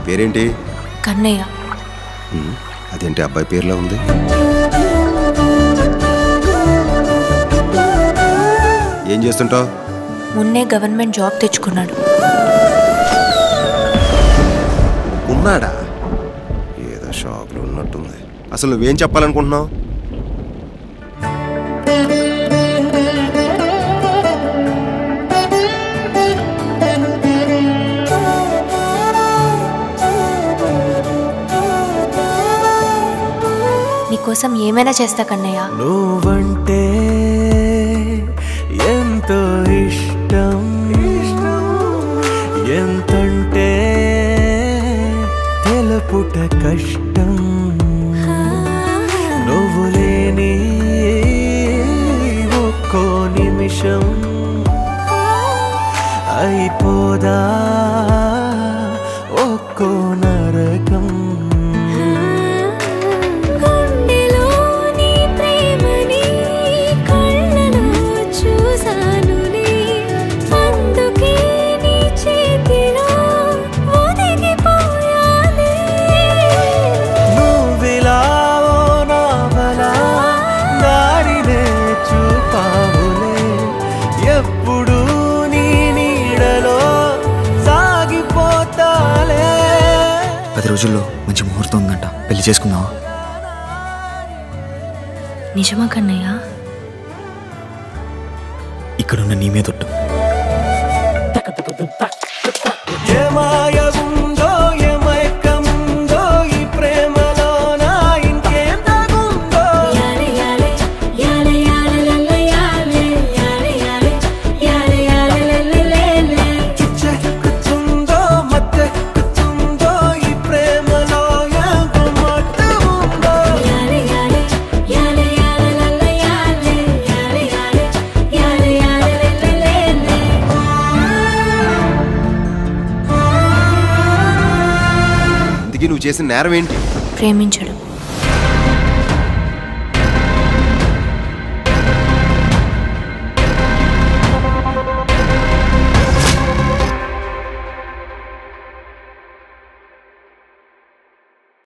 పేరేంటి కన్నయ్య ఉమ్, అదేంటి అబ్బాయి పేరులో ఉంది ఏం చేస్తుంటావు మొన్నే గవర్నమెంట్ జాబ్ తెచ్చుకున్నాడు ఉన్నాడా ఏదో షాప్లో ఉన్నట్టుంది అసలు నువ్వేం చెప్పాలనుకుంటున్నావు నీకోసం ఏమైనా చేస్తా కన్నయ్య నువ్వంటే ఎంతో ఇష్టం ఎంతంటే తెలుపుట కష్టం నువ్వు లేని ఒక్కో నిమిషం అయిపోదా ఒక్కో నరకం గుండెలోని ప్రేమని కళ్ళలో చూసానులే అందుకే నీ చేతిలో ఒదిగిపోయాలే నువ్విలా ఓ నావలా దారినే చూపావులే ఎప్పుడు నీ నీడలో సాగిపోతాలే పది రోజుల్లో మంచి ముహూర్తం ఉందంట పెళ్లి చేసుకుందాం నిజమా కన్నయ్య ఇక్కడున్న నీ మీద ఒట్టు ఏ మాయ ఉందో ఏ మైకముందో ఈ ప్రేమలోన ఇంకేం దాగుందో యాలే యాలే యాలే యాలే లల్ల యాలే యాలే యాలే యాలే యాలే లల్ల లేలే చుచ్చే కుచ్చుందో మత్తె కుచ్చుందో ఈ ప్రేమలో ఎంత మత్తు ఉందో యాలే యాలే యాలే యాలే లల్ల యాలే యాలే యాలే యాలే యాలే లల్ల లేలే ఇందుకీ నువ్వు చేసిన నేరం ఏంటి ప్రేమించడం